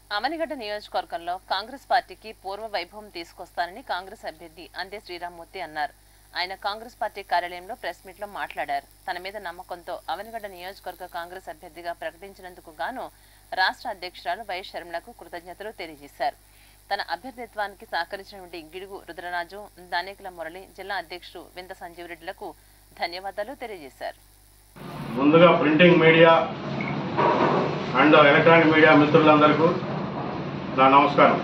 అమనిగడ్డ నియోజకవర్గంలో కాంగ్రెస్ పార్టీకి పూర్వ వైభవం తీసుకొస్తానని కాంగ్రెస్ అభ్యర్థి అందే శ్రీరామ్మూర్తి అన్నారు ఆయన కాంగ్రెస్ పార్టీ కార్యాలయంలో ప్రెస్ మీట్ లో మాట్లాడారు తన మీద నమ్మకంతో అవనిగడ్డ నియోజకవర్గ కాంగ్రెస్ అభ్యర్థిగా ప్రకటించినందుకు గాను రాష్ట్ర అధ్యక్షురాలు వైఎస్ షర్మిలకు కృతజ్ఞతలు తెలియజేశారు తన అభ్యర్థిత్వానికి సహకరించినటువంటి గిడుగు రుద్రరాజు దానేకుల మురళి జిల్లా అధ్యక్షుడు వింత సంజీవ్ రెడ్డిలకు ధన్యవాదాలు తెలియజేశారు ముందుగా printing media and electronic media మిత్రులందరికీ నా నమస్కారం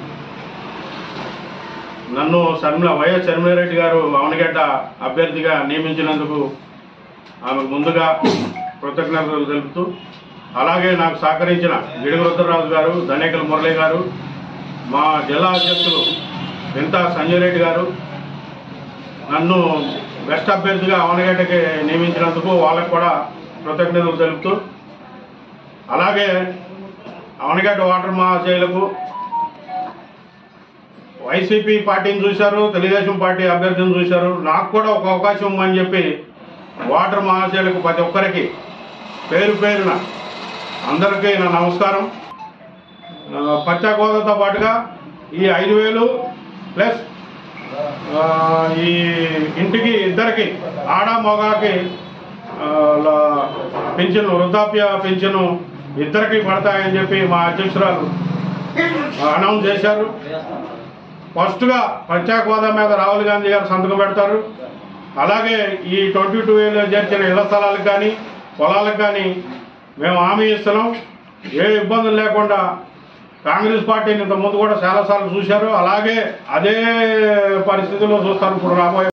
నన్ను శర్మిల వైఎస్ శర్మిలారెడ్డి గారు అవనగడ్డ అభ్యర్థిగా నియమించినందుకు ఆమెకు ముందుగా కృతజ్ఞతలు తెలుపుతూ అలాగే నాకు సహకరించిన గిడుగు రుద్రరాజు గారు ధనేకల మురళి గారు మా జిల్లా అధ్యక్షులు వింత సంజయ్ రెడ్డి గారు నన్ను బెస్ట్ అభ్యర్థిగా అవనగడ్డకి నియమించినందుకు వాళ్ళకు కూడా కృతజ్ఞతలు తెలుపుతూ అలాగే అవనగడ్డ వాటర్ మహాశైలకు వైసీపీ పార్టీని చూశారు తెలుగుదేశం పార్టీ అభ్యర్థిని చూశారు నాకు కూడా ఒక అవకాశం ఇవ్వమని చెప్పి వాటర్ మహాశైలకు ప్రతి ఒక్కరికి పేరు పేరున అందరికీ నా నమస్కారం ఆ, పచ్చా గోదాతో పాటుగా ఈ ఐదు వేలు ప్లస్ ఆ, ఈ ఇంటికి ఇద్దరికి ఆడ మగాకి ఆ, ల- పింఛను వృద్ధాప్య పింఛను ఇద్దరికి పడతాయని చెప్పి మా అధ్యక్షురాలు అనౌన్స్ చేశారు ఫస్ట్గా ప్రత్యేక హోదా మీద రాహుల్ గాంధీ గారు సంతకం పెడతారు అలాగే ఈ ట్వంటీ టూ ఏలో చేర్చిన ఇళ్ల స్థలాలకు కానీ పొలాలకు కానీ మేము హామీ ఇస్తున్నాం ఏ ఇబ్బందులు లేకుండా కాంగ్రెస్ పార్టీని ఇంత ముందు కూడా చాలాసార్లు చూశారు అలాగే అదే పరిస్థితుల్లో చూస్తారు ఇప్పుడు రాబోయే